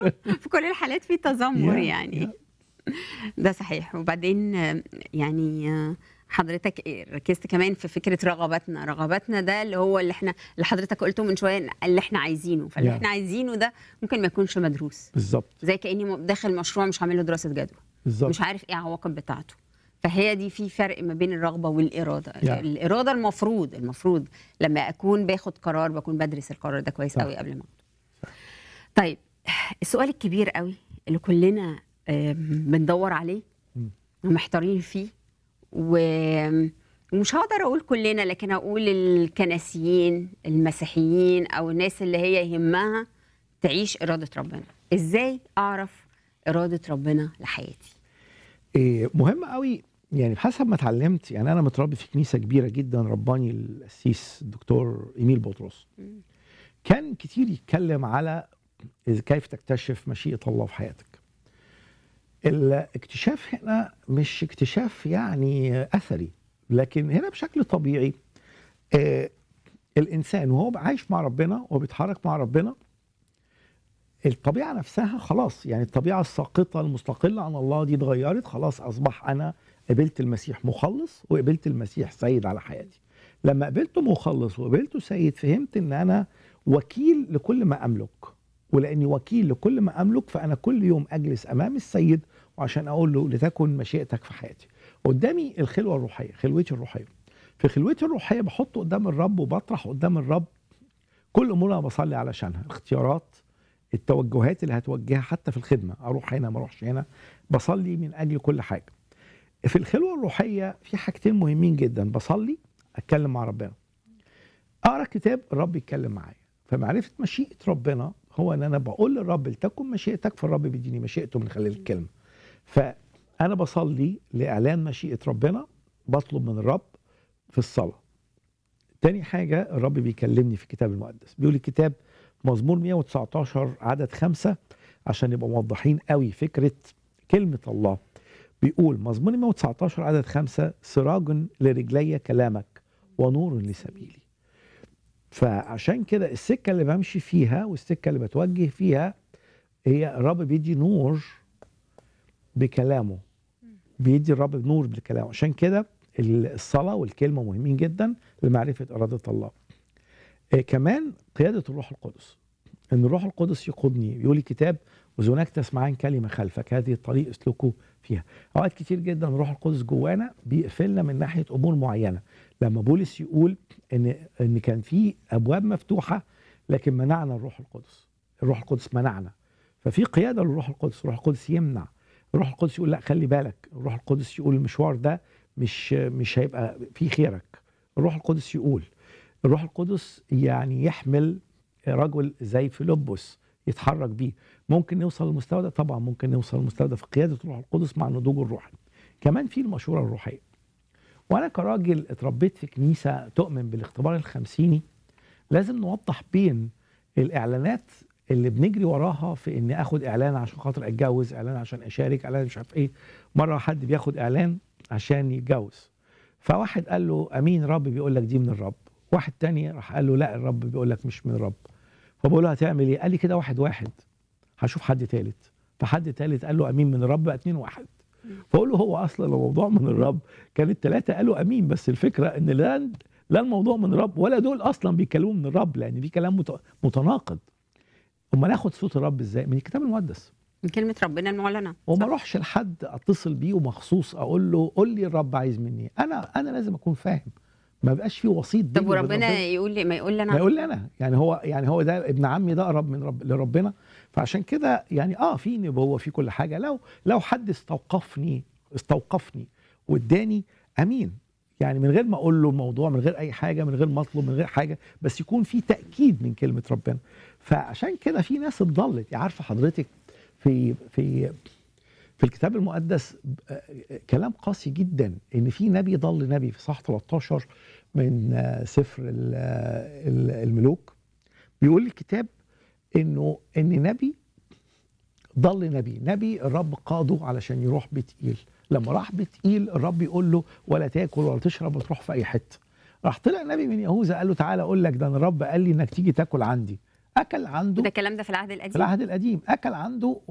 في كل الحالات في تذمر يا- يعني يا. ده صحيح وبعدين آه، يعني آه، حضرتك إيه، ركزت كمان في فكره رغباتنا رغباتنا ده اللي هو اللي احنا اللي حضرتك قلته من شويه اللي احنا عايزينه فاللي يا. احنا عايزينه ده ممكن ما يكونش مدروس بالظبط زي كاني م- داخل مشروع مش عامل له دراسه جدوى بالظبط مش عارف ايه العواقب بتاعته فهي دي في فرق ما بين الرغبه والاراده يا. الاراده المفروض المفروض لما اكون باخد قرار بكون بدرس القرار ده كويس صح. قوي قبل ما اخده طيب السؤال الكبير قوي اللي كلنا آم، بندور عليه مم. ومحتارين فيه و- ومش هقدر اقول كلنا لكن اقول الكنسيين المسيحيين او الناس اللي هي يهمها تعيش اراده ربنا ازاي اعرف اراده ربنا لحياتي إيه مهم قوي يعني بحسب ما اتعلمت يعني انا متربي في كنيسه كبيره جدا رباني القسيس الدكتور ايميل بطرس مم. كان كتير يتكلم على إذا كيف تكتشف مشيئه الله في حياتك الاكتشاف هنا مش اكتشاف يعني اثري لكن هنا بشكل طبيعي آه الانسان وهو عايش مع ربنا وبيتحرك مع ربنا الطبيعه نفسها خلاص يعني الطبيعه الساقطه المستقله عن الله دي اتغيرت خلاص اصبح انا قبلت المسيح مخلص وقبلت المسيح سيد على حياتي لما قبلته مخلص وقبلته سيد فهمت ان انا وكيل لكل ما املك ولاني وكيل لكل ما املك فانا كل يوم اجلس امام السيد وعشان اقول له لتكن مشيئتك في حياتي قدامي الخلوه الروحيه خلوتي الروحيه في خلوتي الروحيه بحط قدام الرب وبطرح قدام الرب كل امور انا بصلي علشانها اختيارات التوجهات اللي هتوجهها حتى في الخدمه اروح هنا ما اروحش هنا بصلي من اجل كل حاجه في الخلوه الروحيه في حاجتين مهمين جدا بصلي اتكلم مع ربنا اقرا كتاب الرب يتكلم معايا فمعرفه مشيئه ربنا هو ان انا بقول للرب لتكن مشيئتك فالرب بيديني مشيئته من خلال الكلمه فانا بصلي لاعلان مشيئه ربنا بطلب من الرب في الصلاه تاني حاجه الرب بيكلمني في الكتاب المقدس بيقول الكتاب مزمور 119 عدد خمسة عشان نبقى موضحين قوي فكرة كلمة الله بيقول مزمور 119 عدد خمسة سراج لرجلي كلامك ونور لسبيلي فعشان كده السكة اللي بمشي فيها والسكة اللي بتوجه فيها هي الرب بيدي نور بكلامه بيدي الرب نور بكلامه عشان كده الصلاة والكلمة مهمين جدا لمعرفة إرادة الله إيه كمان قيادة الروح القدس ان الروح القدس يقودني بيقول الكتاب وإذ هناك تسمعان كلمه خلفك هذه الطريق اسلكوا فيها اوقات كتير جدا الروح القدس جوانا بيقفلنا من ناحيه امور معينه لما بولس يقول ان ان كان في ابواب مفتوحه لكن منعنا الروح القدس الروح القدس منعنا ففي قياده للروح القدس الروح القدس يمنع الروح القدس يقول لا خلي بالك الروح القدس يقول المشوار ده مش مش هيبقى فيه خيرك الروح القدس يقول الروح القدس يعني يحمل رجل زي فيلبس يتحرك بيه ممكن نوصل للمستوى ده طبعا ممكن نوصل للمستوى ده في قياده الروح القدس مع النضوج الروحي كمان في المشوره الروحيه وانا كراجل اتربيت في كنيسه تؤمن بالاختبار الخمسيني لازم نوضح بين الاعلانات اللي بنجري وراها في اني اخد اعلان عشان خاطر اتجوز اعلان عشان اشارك اعلان مش عارف ايه مره حد بياخد اعلان عشان يتجوز فواحد قال له امين رب بيقول لك دي من الرب واحد تاني راح قال له لا الرب بيقول لك مش من الرب فبقول له هتعمل ايه قال لي كده واحد واحد هشوف حد تالت فحد تالت قال له امين من الرب بقى اتنين واحد فاقول له هو اصلا الموضوع من الرب كان التلاته قالوا امين بس الفكره ان لا لا الموضوع من الرب ولا دول اصلا بيتكلموا من الرب لان في كلام مت- متناقض اما ناخد صوت الرب ازاي من الكتاب المقدس من كلمه ربنا المعلنه وما صح؟ اروحش لحد اتصل بيه ومخصوص اقول له قول لي الرب عايز مني إيه. انا انا لازم اكون فاهم ما بقاش في وسيط طب بيني وبين وربنا يقول لي ما يقول لي ما انا يقول لي انا يعني هو يعني هو ده ابن عمي ده قرب من رب لربنا فعشان كده يعني اه في نبوه في كل حاجه لو لو حد استوقفني استوقفني واداني امين يعني من غير ما اقول له الموضوع من غير اي حاجه من غير ما اطلب من غير حاجه بس يكون في تاكيد من كلمه ربنا فعشان كده في ناس اتضلت يعني عارفه حضرتك في في في الكتاب المقدس آه، كلام قاسي جدا ان في نبي ضل نبي في صح 13 من آه، سفر ال- آه، ال- الملوك بيقول الكتاب انه ان نبي ضل نبي نبي الرب قاده علشان يروح بيت ايل لما راح بيت ايل الرب يقول له ولا تاكل ولا تشرب وتروح في اي حته راح طلع نبي من يهوذا قال له تعالى اقول لك ده انا الرب قال لي انك تيجي تاكل عندي اكل عنده وده الكلام ده في العهد في القديم العهد القديم اكل عنده